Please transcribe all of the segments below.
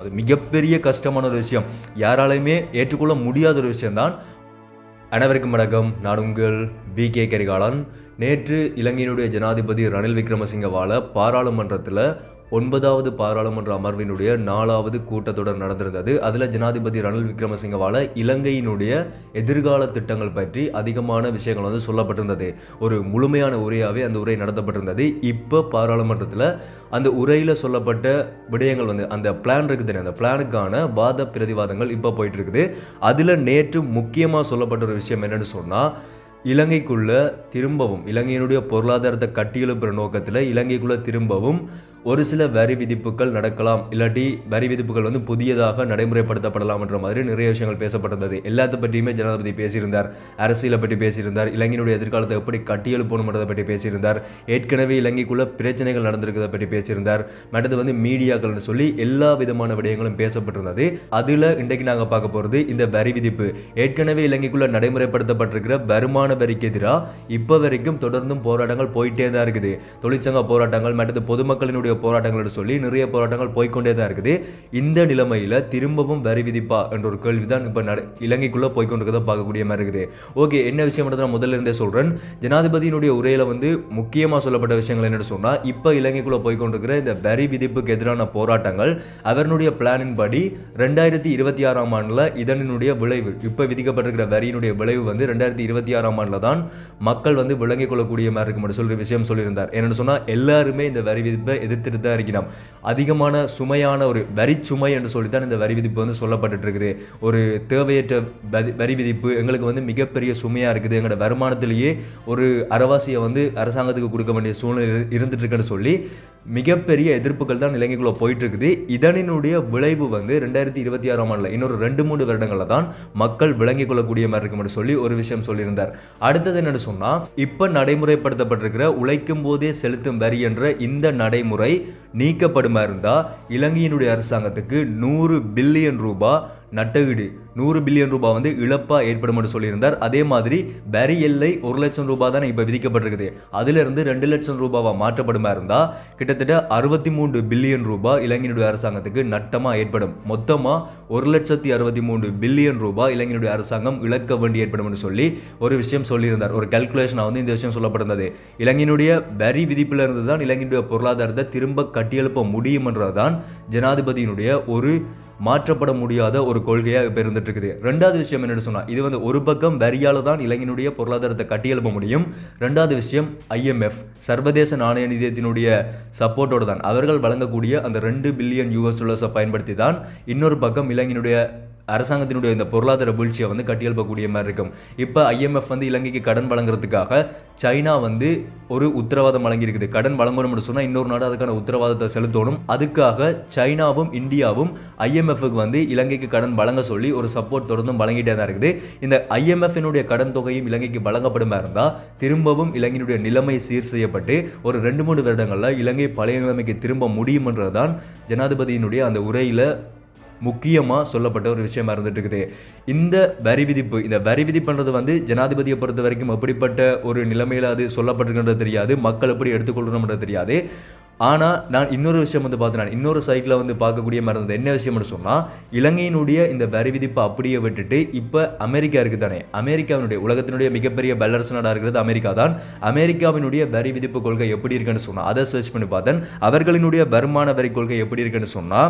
அது மிகப்பெரிய கஷ்டமான ஒரு விஷயம் யாராலையுமே ஏற்றுக்கொள்ள முடியாத ஒரு விஷயம்தான் அனைவருக்கும் வணக்கம் நான் உங்கள் வி கே கரிகாலன் நேற்று இலங்கையினுடைய ஜனாதிபதி ரணில் விக்ரமசிங்கவால பாராளுமன்றத்தில் ஒன்பதாவது பாராளுமன்ற அமர்வினுடைய நாலாவது கூட்டத்தொடர் நடந்திருந்தது அதில் ஜனாதிபதி ரணில் விக்ரமசிங்கவால இலங்கையினுடைய எதிர்கால திட்டங்கள் பற்றி அதிகமான விஷயங்கள் வந்து சொல்லப்பட்டிருந்தது ஒரு முழுமையான உரையாகவே அந்த உரை நடத்தப்பட்டிருந்தது இப்போ பாராளுமன்றத்தில் அந்த உரையில் சொல்லப்பட்ட விடயங்கள் வந்து அந்த பிளான் இருக்குது அந்த பிளானுக்கான வாத பிரதிவாதங்கள் இப்போ போயிட்டு இருக்குது அதில் நேற்று முக்கியமாக சொல்லப்பட்ட ஒரு விஷயம் என்னன்னு சொன்னால் இலங்கைக்குள்ள திரும்பவும் இலங்கையினுடைய பொருளாதாரத்தை கட்டியெழுப்புற நோக்கத்தில் இலங்கைக்குள்ள திரும்பவும் ஒரு சில வரி விதிப்புகள் நடக்கலாம் இல்லாட்டி வரி விதிப்புகள் வந்து புதியதாக நடைமுறைப்படுத்தப்படலாம் என்ற மாதிரி நிறைய விஷயங்கள் பேசப்பட்டிருந்தது எல்லாத்த பற்றியுமே ஜனாதிபதி பேசியிருந்தார் அரசியலை பற்றி பேசியிருந்தார் இலங்கையினுடைய எதிர்காலத்தை எப்படி கட்டியெழுப்பணுன்றதை பற்றி பேசியிருந்தார் ஏற்கனவே இலங்கைக்குள்ள பிரச்சனைகள் நடந்திருக்கிறத பற்றி பேசியிருந்தார் மற்றது வந்து மீடியாக்கள்னு சொல்லி எல்லா விதமான விடயங்களும் பேசப்பட்டிருந்தது அதில் இன்றைக்கு நாங்கள் பார்க்க போகிறது இந்த வரி விதிப்பு ஏற்கனவே இலங்கைக்குள்ள நடைமுறைப்படுத்தப்பட்டிருக்கிற வருமான வரிக்கு எதிராக இப்போ வரைக்கும் தொடர்ந்தும் போராட்டங்கள் போயிட்டே தான் இருக்குது தொழிற்சங்க போராட்டங்கள் மற்றது பொதுமக்களினுடைய போராட்டங்கள்னு சொல்லி நிறைய போராட்டங்கள் போய்க்கொண்டே தான் இருக்குது இந்த நிலைமையில் திரும்பவும் வரி விதிப்பா என்ற ஒரு கேள்வி தான் இப்போ நட இலங்கைக்குள்ளே போய்க்கொண்டிருக்கிறத பார்க்கக்கூடிய மாதிரி இருக்குது ஓகே என்ன விஷயம் நான் முதல்ல இருந்தே சொல்கிறேன் ஜனாதிபதியினுடைய உரையில் வந்து முக்கியமாக சொல்லப்பட்ட விஷயங்கள் என்னென்னு சொன்னால் இப்போ இலங்கைக்குள்ளே போய்க்கொண்டிருக்கிற இந்த வரி விதிப்புக்கு எதிரான போராட்டங்கள் அவருடைய பிளானின் படி ரெண்டாயிரத்தி இருபத்தி ஆறாம் ஆண்டில் இதனுடைய விளைவு இப்போ விதிக்கப்பட்டிருக்கிற வரியினுடைய விளைவு வந்து ரெண்டாயிரத்தி இருபத்தி ஆறாம் ஆண்டில் தான் மக்கள் வந்து விளங்கிக் கொள்ளக்கூடிய மாதிரி இருக்கும் சொல்லி விஷயம் சொல்லியிருந்தார் என்னென்னு சொன்னால் எல்லாருமே இந்த வரி விதிப்பை எதிர்த்துட்டு தான் இருக்கிறோம் அதிகமான சுமையான ஒரு வரி சுமை என்று சொல்லித்தான் இந்த வரி விதிப்பு வந்து சொல்லப்பட்டுட்டு இருக்குது ஒரு தேவையற்ற வரி- வரி விதிப்பு எங்களுக்கு வந்து மிகப்பெரிய சுமையாக இருக்குது எங்களோட வருமானத்திலேயே ஒரு அறவாசியை வந்து அரசாங்கத்துக்கு கொடுக்க வேண்டிய சூழ்நிலை இரு- இருந்துட்டு இருக்குன்னு சொல்லி மிகப்பெரிய எதிர்ப்புகள் தான் இலங்கைக்குள்ள போயிட்டு இருக்குது இதனினுடைய விளைவு வந்து ரெண்டாயிரத்தி இருபத்தி ஆறாம் ஆண்டில் இன்னொரு ரெண்டு மூணு வருடங்களில் தான் மக்கள் விளங்கிக் கொள்ளக்கூடிய மாதிரி இருக்கும்னு சொல்லி ஒரு விஷயம் சொல்லியிருந்தார் அடுத்தது என்னன்னு சொன்னா இப்ப நடைமுறைப்படுத்தப்பட்டிருக்கிற உழைக்கும் போதே செலுத்தும் வரி என்ற இந்த நடைமுறை நீக்கப்படுமா இருந்தா இலங்கையினுடைய அரசாங்கத்துக்கு நூறு பில்லியன் ரூபாய் நட்டஈடு நூறு பில்லியன் ரூபாய் வந்து இழப்பா ஏற்படும் என்று சொல்லியிருந்தார் அதே மாதிரி வரி எல்லை ஒரு லட்சம் ரூபாய் தானே இப்போ விதிக்கப்பட்டிருக்குது அதுல இருந்து ரெண்டு லட்சம் ரூபாவா மாற்றப்படுமா இருந்தா கிட்டத்தட்ட அறுபத்தி மூன்று பில்லியன் ரூபாய் இலங்கையினுடைய அரசாங்கத்துக்கு நட்டமா ஏற்படும் மொத்தமா ஒரு லட்சத்தி அறுபத்தி மூன்று பில்லியன் ரூபாய் இலங்கையினுடைய அரசாங்கம் இழக்க வேண்டி ஏற்படும் என்று சொல்லி ஒரு விஷயம் சொல்லியிருந்தார் ஒரு கால்குலேஷனாக வந்து இந்த விஷயம் சொல்லப்பட்டிருந்தது இலங்கையினுடைய வரி விதிப்பில் இருந்து தான் இலங்கையினுடைய பொருளாதாரத்தை திரும்ப கட்டியெழுப்ப முடியும் என்றதான் ஜனாதிபதியினுடைய ஒரு மாற்றப்பட முடியாத ஒரு கொள்கையாக இப்போ இருந்துட்டு இருக்குது ரெண்டாவது விஷயம் என்னன்னு சொன்னா இது வந்து ஒரு பக்கம் வரியால தான் இலங்கையினுடைய பொருளாதாரத்தை கட்டியெழுப்ப முடியும் ரெண்டாவது விஷயம் ஐஎம்எஃப் சர்வதேச நாணய நிதியத்தினுடைய சப்போர்ட்டோட தான் அவர்கள் வழங்கக்கூடிய அந்த ரெண்டு பில்லியன் யூஎஸ் டாலர்ஸை பயன்படுத்தி தான் இன்னொரு பக்கம் இலங்கையினுடைய அரசாங்கத்தினுடைய இந்த பொருளாதார வீழ்ச்சியை வந்து கட்டியெழுப்பக்கூடிய மாதிரி இருக்கும் இப்போ ஐஎம்எஃப் வந்து இலங்கைக்கு கடன் வழங்குறதுக்காக சைனா வந்து ஒரு உத்தரவாதம் வழங்கியிருக்குது கடன் வழங்கணும்னு சொன்னால் இன்னொரு நாடு அதுக்கான உத்தரவாதத்தை செலுத்தணும் அதுக்காக சைனாவும் இந்தியாவும் ஐஎம்எஃப்க்கு வந்து இலங்கைக்கு கடன் வழங்க சொல்லி ஒரு சப்போர்ட் தொடர்ந்தும் வழங்கிட்டே தான் இருக்குது இந்த ஐஎம்எஃப்னுடைய கடன் தொகையும் இலங்கைக்கு வழங்கப்படுமா இருந்தால் திரும்பவும் இலங்கையினுடைய நிலைமை சீர் செய்யப்பட்டு ஒரு ரெண்டு மூணு வருடங்களில் இலங்கை பழைய நிலைமைக்கு திரும்ப முடியும்ன்றது தான் ஜனாதிபதியினுடைய அந்த உரையில் முக்கியமாக சொல்லப்பட்ட ஒரு விஷயமா இருந்துட்டு இருக்குது இந்த வரி விதிப்பு இந்த வரி விதிப்புன்றது வந்து ஜனாதிபதியை பொறுத்த வரைக்கும் எப்படிப்பட்ட ஒரு நிலைமையில் அது சொல்லப்பட்டிருக்கின்றது தெரியாது மக்கள் எப்படி எடுத்துக்கொள்ளணும்ன்றது தெரியாது ஆனால் நான் இன்னொரு விஷயம் வந்து பார்த்தேன் இன்னொரு சைட்டில் வந்து பார்க்கக்கூடிய மாதிரி இருந்தது என்ன விஷயம்னு சொன்னால் இலங்கையினுடைய இந்த வரி விதிப்பை அப்படியே விட்டுட்டு இப்போ அமெரிக்கா இருக்குது தானே அமெரிக்காவினுடைய உலகத்தினுடைய மிகப்பெரிய பெல்லரசு நாடாக இருக்கிறது அமெரிக்கா தான் அமெரிக்காவினுடைய வரி விதிப்பு கொள்கை எப்படி இருக்குன்னு சொன்னால் அதை சர்ச் பண்ணி பார்த்தேன் அவர்களினுடைய வருமான வரி கொள்கை எப்படி இருக்குன்னு சொன்னால்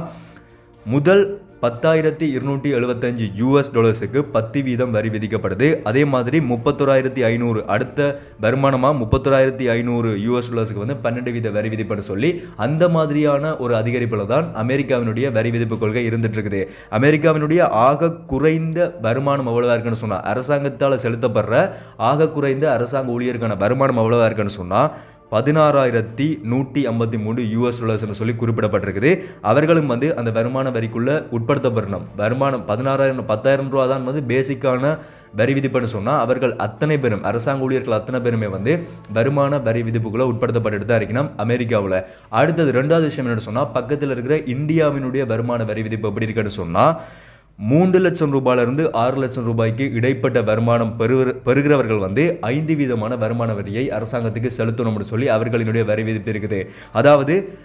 முதல் பத்தாயிரத்தி இருநூற்றி எழுபத்தஞ்சு யூஎஸ் டாலர்ஸுக்கு பத்து வீதம் வரி விதிக்கப்படுது அதே மாதிரி முப்பத்தோராயிரத்தி ஐநூறு அடுத்த வருமானமாக முப்பத்தோராயிரத்தி ஐநூறு யூஎஸ் டாலர்ஸுக்கு வந்து பன்னெண்டு வீத வரி விதிப்புன்னு சொல்லி அந்த மாதிரியான ஒரு அதிகரிப்பில் தான் அமெரிக்காவினுடைய வரி விதிப்பு கொள்கை இருந்துட்டு இருக்குது அமெரிக்காவினுடைய ஆக குறைந்த வருமானம் எவ்வளவா இருக்குன்னு சொன்னால் அரசாங்கத்தால் செலுத்தப்படுற ஆக குறைந்த அரசாங்க ஊழியருக்கான வருமானம் எவ்வளவா இருக்குன்னு சொன்னால் பதினாறாயிரத்தி நூற்றி ஐம்பத்தி மூணு யூஎஸ் டாலர்ஸ்னு சொல்லி குறிப்பிடப்பட்டிருக்குது அவர்களும் வந்து அந்த வருமான வரிக்குள்ள உட்படுத்தப்படணும் வருமானம் பதினாறாயிரம் பத்தாயிரம் ரூபா தான் வந்து பேசிக்கான வரி விதிப்புன்னு சொன்னால் அவர்கள் அத்தனை பேரும் அரசாங்க ஊழியர்கள் அத்தனை பேருமே வந்து வருமான வரி விதிப்புக்குள்ள உட்படுத்தப்பட்டு தான் இருக்கணும் அமெரிக்காவில் அடுத்தது ரெண்டாவது விஷயம் என்னன்னு சொன்னால் பக்கத்தில் இருக்கிற இந்தியாவினுடைய வருமான வரி விதிப்பு எப்படி இருக்குன்னு சொன்னால் மூன்று லட்சம் ரூபாயிலிருந்து ஆறு லட்சம் ரூபாய்க்கு இடைப்பட்ட வருமானம் பெறுகிற பெறுகிறவர்கள் வந்து ஐந்து வீதமான வருமான வரியை அரசாங்கத்துக்கு செலுத்தணும்னு சொல்லி அவர்களினுடைய வரி விதிப்பு இருக்குது அதாவது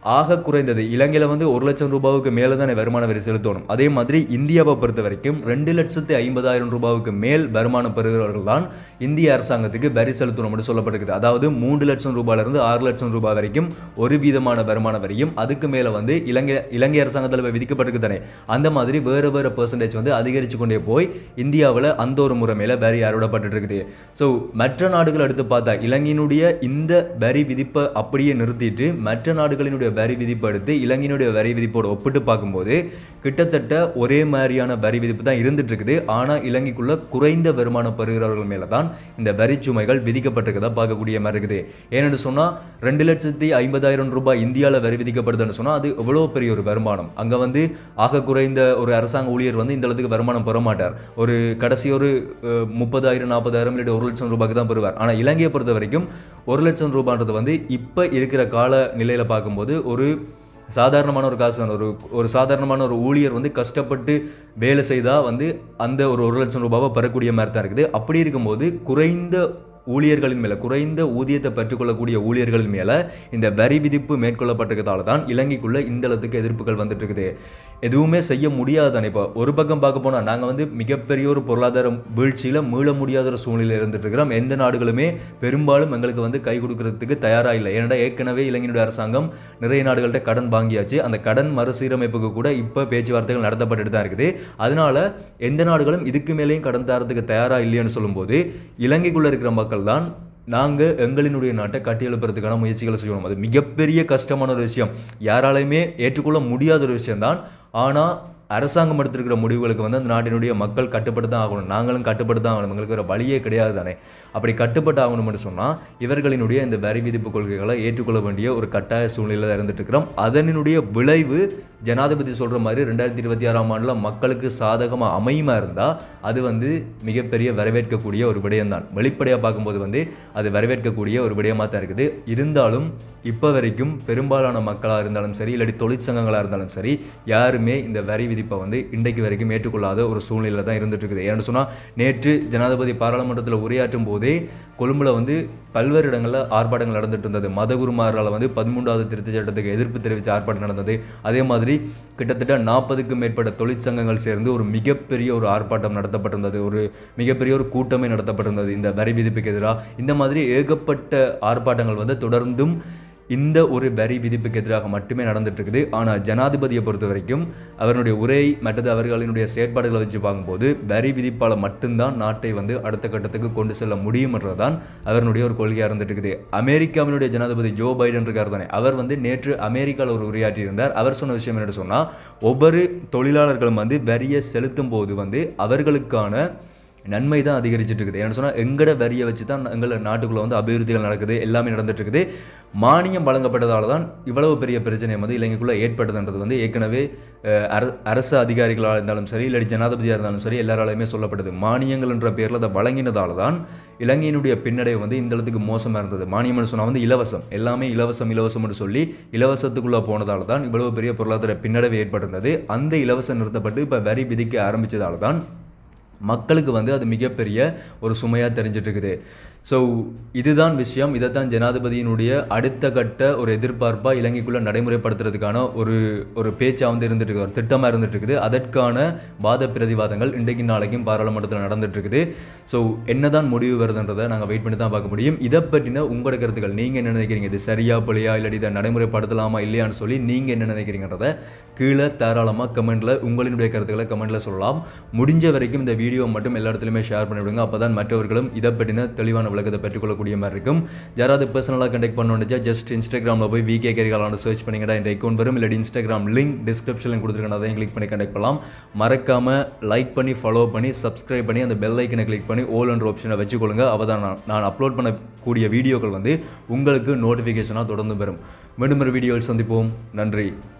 ஆக குறைந்தது இலங்கையில் வந்து ஒரு லட்சம் ரூபாவுக்கு மேலே தானே வருமான வரி செலுத்தணும் அதே மாதிரி இந்தியாவை பொறுத்த வரைக்கும் ரெண்டு லட்சத்து ஐம்பதாயிரம் ரூபாவுக்கு மேல் வருமானம் பெறுகிறவர்கள் தான் இந்திய அரசாங்கத்துக்கு வரி செலுத்தணும்னு சொல்லப்பட்டிருக்குது அதாவது மூன்று லட்சம் ரூபாயிலிருந்து ஆறு லட்சம் ரூபாய் வரைக்கும் ஒரு வீதமான வருமான வரியும் அதுக்கு மேலே வந்து இலங்கை இலங்கை அரசாங்கத்தில் விதிக்கப்பட்டிருக்கு தானே அந்த மாதிரி வேறு வேறு பெர்சன்டேஜ் வந்து அதிகரித்து கொண்டே போய் இந்தியாவில் அந்த ஒரு முறை மேலே வரி அறுவிடப்பட்டு இருக்குது ஸோ மற்ற நாடுகள் எடுத்து பார்த்தா இலங்கையினுடைய இந்த வரி விதிப்பை அப்படியே நிறுத்திட்டு மற்ற நாடுகளினுடைய வரி விதிப்பை எடுத்து இலங்கையினுடைய வரி விதிப்போடு ஒப்பிட்டு பார்க்கும்போது கிட்டத்தட்ட ஒரே மாதிரியான வரி விதிப்பு தான் இருந்துட்டு இருக்குது ஆனால் இலங்கைக்குள்ள குறைந்த வருமானம் பெறுகிறவர்கள் மேலே தான் இந்த வரி சுமைகள் விதிக்கப்பட்டிருக்கதா பார்க்கக்கூடிய மாதிரி இருக்குது ஏன்னு சொன்னால் ரெண்டு லட்சத்தி ஐம்பதாயிரம் ரூபாய் இந்தியாவில் வரி விதிக்கப்படுதுன்னு சொன்னால் அது எவ்வளோ பெரிய ஒரு வருமானம் அங்கே வந்து ஆக குறைந்த ஒரு அரசாங்க ஊழியர் வந்து இந்த அளவுக்கு வருமானம் பெற மாட்டார் ஒரு கடைசி ஒரு அஹ், முப்பதாயிரம் நாற்பதாயிரம் இல்லாட்டி ஒரு லட்சம் ரூபாய்க்கு தான் பெறுவார் ஆனால் இலங்கையை பொறுத்த வரைக்கும் ஒரு லட்சம் ரூபான்றது வந்து இப்போ இருக்கிற கால நிலையில் பார்க்கும்போது ஒரு சாதாரணமான ஒரு காசு தான் ஒரு ஒரு சாதாரணமான ஒரு ஊழியர் வந்து கஷ்டப்பட்டு வேலை செய்தால் வந்து அந்த ஒரு ஒரு லட்சம் ரூபாவை பெறக்கூடிய மாதிரி தான் இருக்குது அப்படி இருக்கும்போது குறைந்த ஊழியர்களின் மேலே குறைந்த ஊதியத்தை பெற்றுக்கொள்ளக்கூடிய ஊழியர்களின் மேலே இந்த வரி விதிப்பு மேற்கொள்ளப்பட்டிருக்கிறதால தான் இலங்கைக்குள்ள இந்த அளவுக்கு எதிர்ப்புகள் வந்துட்டு இருக்குது எதுவுமே செய்ய முடியாதானே இப்போ ஒரு பக்கம் பார்க்க போனால் நாங்கள் வந்து மிகப்பெரிய ஒரு பொருளாதார வீழ்ச்சியில் மீள முடியாத ஒரு சூழ்நிலையில் இருந்துட்டு இருக்கிறோம் எந்த நாடுகளுமே பெரும்பாலும் எங்களுக்கு வந்து கை கொடுக்கறதுக்கு தயாராக இல்லை ஏன்னா ஏற்கனவே இலங்கையினுடைய அரசாங்கம் நிறைய நாடுகள்கிட்ட கடன் வாங்கியாச்சு அந்த கடன் மறுசீரமைப்புக்கு கூட இப்போ பேச்சுவார்த்தைகள் நடத்தப்பட்டுட்டு தான் இருக்குது அதனால எந்த நாடுகளும் இதுக்கு மேலேயும் கடன் தரத்துக்கு தயாராக இல்லைன்னு சொல்லும்போது இலங்கைக்குள்ளே இருக்கிற மக்கள் தான் நாங்கள் எங்களினுடைய நாட்டை கட்டியெழுப்புறதுக்கான முயற்சிகளை செய்யணும் அது மிகப்பெரிய கஷ்டமான ஒரு விஷயம் யாராலையுமே ஏற்றுக்கொள்ள முடியாத ஒரு விஷயம்தான் ஆனால் அரசாங்கம் எடுத்திருக்கிற முடிவுகளுக்கு வந்து அந்த நாட்டினுடைய மக்கள் கட்டுப்பட்டு தான் ஆகணும் நாங்களும் கட்டுப்பட்டு தான் ஆகணும் எங்களுக்கு வேறு வழியே கிடையாது தானே அப்படி கட்டுப்பட்டு ஆகணும்னு சொன்னால் இவர்களினுடைய இந்த வரி விதிப்பு கொள்கைகளை ஏற்றுக்கொள்ள வேண்டிய ஒரு கட்டாய சூழ்நிலையில் தான் இருந்துட்டு இருக்கிறோம் அதனுடைய விளைவு ஜனாதிபதி சொல்கிற மாதிரி ரெண்டாயிரத்தி இருபத்தி ஆறாம் ஆண்டில் மக்களுக்கு சாதகமாக அமையுமா இருந்தால் அது வந்து மிகப்பெரிய வரவேற்கக்கூடிய ஒரு விடயம்தான் வெளிப்படையாக பார்க்கும்போது வந்து அது வரவேற்கக்கூடிய ஒரு விடயமாக தான் இருக்குது இருந்தாலும் இப்போ வரைக்கும் பெரும்பாலான மக்களாக இருந்தாலும் சரி இல்லாட்டி தொழிற்சங்கங்களாக இருந்தாலும் சரி யாருமே இந்த வரி விதிப்பை வந்து இன்றைக்கு வரைக்கும் ஏற்றுக்கொள்ளாத ஒரு சூழ்நிலையில் தான் இருந்துட்டு இருக்குது ஏன்னு சொன்னால் நேற்று ஜனாதிபதி பாராளுமன்றத்தில் உரையாற்றும் போதே கொழும்புல வந்து பல்வேறு இடங்களில் ஆர்ப்பாட்டங்கள் நடந்துட்டு இருந்தது மதகுருமாரால் வந்து பதிமூன்றாவது திருத்தச் சட்டத்துக்கு எதிர்ப்பு தெரிவித்து ஆர்ப்பாட்டம் நடந்தது அதே மாதிரி கிட்டத்தட்ட நாற்பதுக்கும் மேற்பட்ட தொழிற்சங்கங்கள் சேர்ந்து ஒரு மிகப்பெரிய ஒரு ஆர்ப்பாட்டம் நடத்தப்பட்டிருந்தது ஒரு மிகப்பெரிய ஒரு கூட்டமே நடத்தப்பட்டிருந்தது இந்த வரி விதிப்புக்கு எதிராக இந்த மாதிரி ஏகப்பட்ட ஆர்ப்பாட்டங்கள் வந்து தொடர்ந்தும் இந்த ஒரு வரி விதிப்புக்கு எதிராக மட்டுமே நடந்துட்டு இருக்குது ஆனால் ஜனாதிபதியை பொறுத்த வரைக்கும் அவருடைய உரை மற்றது அவர்களினுடைய செயற்பாடுகளை வச்சு பார்க்கும்போது வரி விதிப்பால் மட்டும்தான் நாட்டை வந்து அடுத்த கட்டத்துக்கு கொண்டு செல்ல முடியும்ன்றதுதான் அவருடைய ஒரு கொள்கையாக இருந்துட்டு இருக்குது அமெரிக்காவினுடைய ஜனாதிபதி ஜோ பைடன் இருக்கார் தானே அவர் வந்து நேற்று அமெரிக்காவில் ஒரு உரையாற்றி இருந்தார் அவர் சொன்ன விஷயம் என்னன்னு சொன்னால் ஒவ்வொரு தொழிலாளர்களும் வந்து வரியை செலுத்தும் போது வந்து அவர்களுக்கான நன்மை தான் அதிகரிச்சுட்டு இருக்குது ஏன்னு சொன்னால் எங்கட வரியை வச்சு தான் எங்கள் நாட்டுக்குள்ளே வந்து அபிவிருத்திகள் நடக்குது எல்லாமே நடந்துட்டு இருக்குது மானியம் வழங்கப்பட்டதால தான் இவ்வளவு பெரிய பிரச்சனை வந்து இலங்கைக்குள்ளே ஏற்பட்டதுன்றது வந்து ஏற்கனவே அஹ், அர அரசு அதிகாரிகளாக இருந்தாலும் சரி இல்லாட்டி ஜனாதிபதியாக இருந்தாலும் சரி எல்லாராலையுமே சொல்லப்பட்டது மானியங்கள்ன்ற பேரில் அதை வழங்கினதால தான் இலங்கையினுடைய பின்னடைவு வந்து இந்த அளவுக்கு மோசமாக இருந்தது மானியம்னு சொன்னால் வந்து இலவசம் எல்லாமே இலவசம் இலவசம்னு சொல்லி இலவசத்துக்குள்ளே போனதால தான் இவ்வளவு பெரிய பொருளாதார பின்னடைவு ஏற்பட்டிருந்தது அந்த இலவசம் நிறுத்தப்பட்டு இப்போ வரி விதிக்க ஆரம்பித்ததால தான் மக்களுக்கு வந்து அது மிகப்பெரிய ஒரு சுமையாக தெரிஞ்சிட்டு இருக்குது ஸோ இதுதான் விஷயம் இதைத்தான் ஜனாதிபதியினுடைய அடுத்த கட்ட ஒரு எதிர்பார்ப்பாக இலங்கைக்குள்ளே நடைமுறைப்படுத்துறதுக்கான ஒரு ஒரு பேச்சாக வந்து இருந்துட்டு இருக்குது ஒரு திட்டமாக இருந்துட்டு இருக்குது அதற்கான வாத பிரதிவாதங்கள் இன்றைக்கு நாளைக்கும் பாராளுமன்றத்தில் நடந்துட்டு இருக்குது ஸோ என்னதான் முடிவு வருதுன்றதை நாங்கள் வெயிட் பண்ணி தான் பார்க்க முடியும் இதை பற்றின உங்களோட கருத்துக்கள் நீங்கள் என்ன நினைக்கிறீங்க இது சரியா பிள்ளையா இல்லாட்டி இதை நடைமுறைப்படுத்தலாமா இல்லையான்னு சொல்லி நீங்கள் என்ன நினைக்கிறீங்கன்றத கீழே தாராளமாக கமெண்ட்டில் உங்களினுடைய கருத்துக்களை கமெண்ட்டில் சொல்லலாம் முடிஞ்ச வரைக்கும் இந்த வீடியோ மட்டும் எல்லா இடத்துலையுமே ஷேர் பண்ணிவிடுங்க அப்போ தான் மற்றவர்களும் இதை பற்றின தெளிவான விளக்கத்தை பெற்றுக்கொள்ளக்கூடிய மாதிரி இருக்கும் யாராவது பர்சனலாக கண்டெக்ட் பண்ணணுச்சா ஜஸ்ட் இன்ஸ்டாகிராமில் போய் விகே கேரிகாலான சர்ச் பண்ணிங்கடா என்ற அக்கௌண்ட் வரும் இல்லாட்டி இன்ஸ்டாகிராம் லிங்க் டிஸ்கிரிப்ஷனில் கொடுத்துருக்கேன் அதையும் கிளிக் பண்ணி கண்டெக்ட் பண்ணலாம் மறக்காமல் லைக் பண்ணி ஃபாலோ பண்ணி சப்ஸ்கிரைப் பண்ணி அந்த பெல் ஐக்கனை கிளிக் பண்ணி ஓல் என்ற ஆப்ஷனை வச்சுக்கொள்ளுங்க அப்போ தான் நான் நான் அப்லோட் பண்ணக்கூடிய வீடியோக்கள் வந்து உங்களுக்கு நோட்டிஃபிகேஷனாக தொடர்ந்து வரும் மீண்டும் ஒரு வீடியோவில் சந்திப்போம் நன்றி